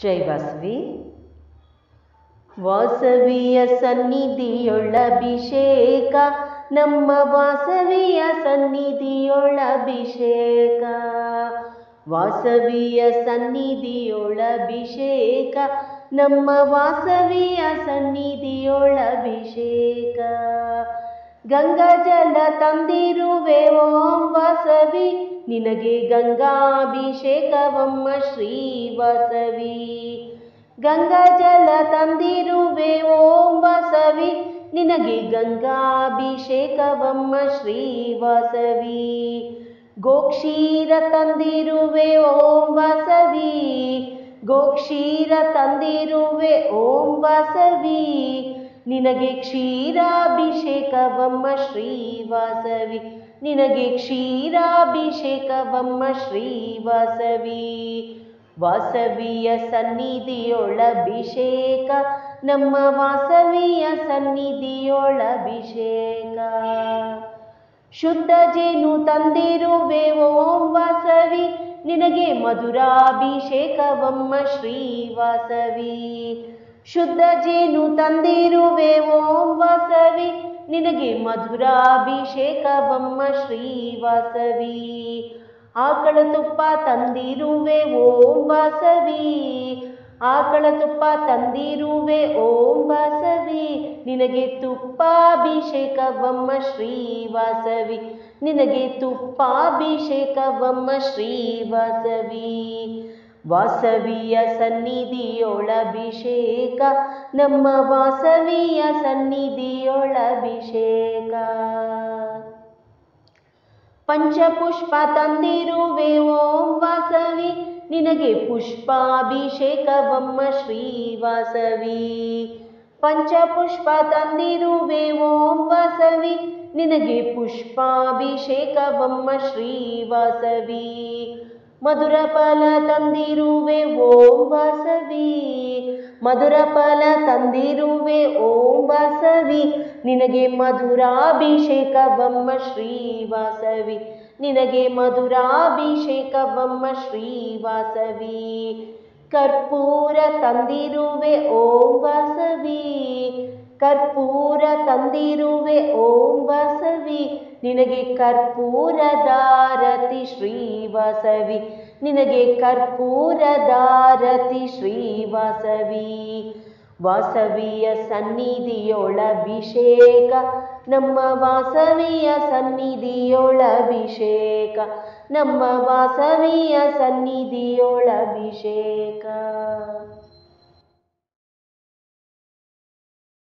ಜೈ ವಾಸವಿ ವಾಸವಿಯ ಸನ್ನಿಧಿಯೊಳಭಿಷೇಕ ನಮ್ಮ ವಾಸವಿಯ ಸನ್ನಿಧಿಯೊಳಭಿಷೇಕ ವಾಸವಿಯ ಸನ್ನಿಧಿಯೊಳಭಿಷೇಕ ನಮ್ಮ ವಾಸವಿಯ ಸನ್ನಿಧಿಯೊಳಭಿಷೇಕ ಗಂಗಾ ಜಲ ತಂದಿರುವೆ ಓಂ ವಾಸವಿ ನಿನಗೆ ಗಂಗಾಭಿಷೇಕವಮ್ಮ ಶ್ರೀ ವಾಸವಿ ಗಂಗಾ ಜಲ ತಂದಿರುವೆ ಓಂ ವಾಸವಿ ನಿನಗೆ ಗಂಗಾಭಿಷೇಕವಮ್ಮ ಶ್ರೀ ವಾಸವಿ ಗೋಕ್ಷೀರ ತಂದಿರುವೆ ಓಂ ವಾಸವಿ ಗೋಕ್ಷೀರ ತಂದಿರುವೆ ಓಂ ವಾಸವಿ ನಿನಗೆ ಕ್ಷೀರಾಭಿಷೇಕವಮ್ಮ ಶ್ರೀ ವಾಸವಿ ನಿನಗೆ ಕ್ಷೀರಾಭಿಷೇಕವಮ್ಮ ಶ್ರೀ ವಾಸವಿ ವಾಸವಿಯ ಸನ್ನಿಧಿಯೊಳಭಿಷೇಕ ನಮ್ಮ ವಾಸವಿಯ ಸನ್ನಿಧಿಯೊಳಭಿಷೇಕ ಶುದ್ಧ ಜೇನು ತಂದಿರುವೆ ಓಂ ವಾಸವಿ ನಿನಗೆ ಮಧುರಾಭಿಷೇಕವಮ್ಮ ಶ್ರೀ ವಾಸವಿ ಶುದ್ಧ ಜೇನು ತಂದಿರುವೆ ಓಂ ವಾಸವಿ ನಿನಗೆ ಮಧುರಾಭಿಷೇಕವಮ್ಮ ಶ್ರೀ ವಾಸವಿ ಆಕಳ ತುಪ್ಪ ತಂದಿರುವೆ ಓಂ ವಾಸವಿ ಆಕಳ ತುಪ್ಪ ತಂದಿರುವೆ ಓಂ ವಾಸವಿ ನಿನಗೆ ತುಪ್ಪಾಭಿಷೇಕವಮ್ಮ ಶ್ರೀ ವಾಸವಿ ನಿನಗೆ ತುಪ್ಪಾಭಿಷೇಕವಮ್ಮ ಶ್ರೀ ವಾಸವಿ ವಾಸವಿಯ ಸನ್ನಿಧಿಯೊಳಭಿಷೇಕ ನಮ್ಮ ವಾಸವಿಯ ಸನ್ನಿಧಿಯೊಳಭಿಷೇಕ ಪಂಚಪುಷ್ಪ ತಂದಿರುವೆ ಓಂ ವಾಸವಿ ನಿನಗೆ ಪುಷ್ಪಾಭಿಷೇಕವಮ್ಮ ಶ್ರೀ ವಾಸವಿ ಪಂಚಪುಷ್ಪ ತಂದಿರುವೆ ಓಂ ವಾಸವಿ ನಿನಗೆ ಪುಷ್ಪಾಭಿಷೇಕವಮ್ಮ ಶ್ರೀ ವಾಸವಿ ಮಧುರ ಫಲ ತಂದಿರುವೆ ಓಂ ವಾಸವಿ ಮಧುರ ಫಲ ತಂದಿರುವೆ ಓಂ ವಾಸವಿ ನಿನಗೆ ಮಧುರಾಭಿಷೇಕವಮ್ಮ ಶ್ರೀ ವಾಸವಿ ನಿನಗೆ ಮಧುರಾಭಿಷೇಕವಮ್ಮ ಶ್ರೀ ವಾಸವಿ ಕರ್ಪೂರ ತಂದಿರುವೆ ಓಂ ವಾಸವಿ ಕರ್ಪೂರ ತಂದಿರುವೆ ಓಂ ವಾಸವಿ ನಿನಗೆ ಕರ್ಪೂರದಾರತಿ ಶ್ರೀ ವಾಸವಿ ನಿನಗೆ ಕರ್ಪೂರದಾರತಿ ಶ್ರೀ ವಾಸವಿ ವಾಸವಿಯ ಸನ್ನಿಧಿಯೊಳಭಿಷೇಕ ನಮ್ಮ ವಾಸವಿಯ ಸನ್ನಿಧಿಯೊಳಭಿಷೇಕ ನಮ್ಮ ವಾಸವಿಯ ಸನ್ನಿಧಿಯೊಳಭಿಷೇಕ